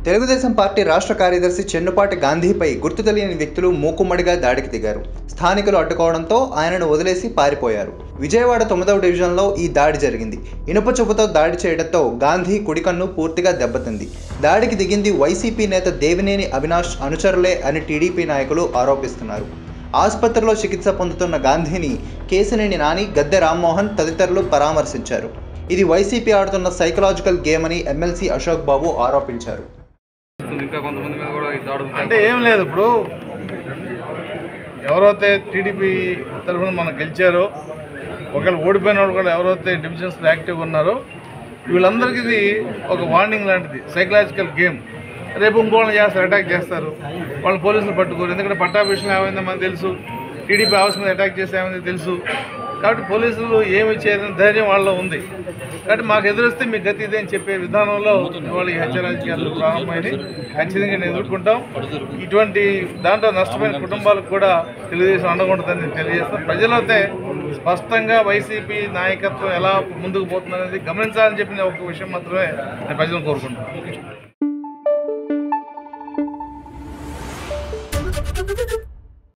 Telugu Desam party రాష్ట్ర కార్యదర్శి చెన్నుపాటి గాంధీపై గుర్తు తెలియని వ్యక్తులు మూకుమ్మడిగా దాడికి దిగారు స్థానికులు అడ్డుకోవడంతో ఆయనను వదిలేసి పారిపోయారు విజయవాడ తొమ్మిదవ డివిజన్లో ఈ దాడి జరిగింది ఇనుప చెప్పుతో దాడి చేయడంతో గాంధీ కుడికన్ను పూర్తిగా దెబ్బతింది దాడికి దిగింది వైసీపీ నేత దేవినేని అవినాష్ అనుచరులే అని టీడీపీ నాయకులు ఆరోపిస్తున్నారు ఆసుపత్రిలో చికిత్స పొందుతున్న గాంధీని కేసినేని నాని గద్దె రామ్మోహన్ తదితరులు పరామర్శించారు ఇది వైసీపీ ఆడుతున్న సైకలాజికల్ గేమ్ అని ఎమ్మెల్సీ అశోక్ బాబు ఆరోపించారు ఇంకా కొంతమంది మీద కూడా ఈ దాడులు అంటే ఏం లేదు ఇప్పుడు ఎవరైతే టీడీపీ తరఫున మనం గెలిచారో ఒకవేళ ఓడిపోయిన వాళ్ళు కూడా ఎవరైతే డివిజన్స్లో యాక్టివ్గా ఉన్నారో వీళ్ళందరికీ ఇది ఒక వార్నింగ్ లాంటిది సైకలాజికల్ గేమ్ రేపు ఇంకోళ్ళని చేస్తారు అటాక్ చేస్తారు వాళ్ళు పోలీసులు పట్టుకోరు ఎందుకంటే పట్టాభిషేకం ఏమైందో మనకు తెలుసు టీడీపీ హౌస్ మీద అటాక్ చేస్తే ఏమైందో తెలుసు కాబట్టి పోలీసులు ఏమి చేయని ధైర్యం వాళ్ళలో ఉంది కాబట్టి మాకు ఎదురొస్తే మీ గతి ఇదే అని చెప్పే విధానంలో ఇవాళ ఈ హత్య రాజకీయాలు ప్రారంభమైంది ఖచ్చితంగా నేను ఎదుర్కొంటాం ఇటువంటి దాంట్లో నష్టపోయిన కుటుంబాలకు కూడా తెలుగుదేశం అండగుంటుందని నేను తెలియజేస్తాను ప్రజలైతే స్పష్టంగా వైసీపీ నాయకత్వం ఎలా ముందుకు పోతుందనేది గమనించాలని చెప్పిన ఒక విషయం మాత్రమే నేను ప్రజలను కోరుకుంటున్నాను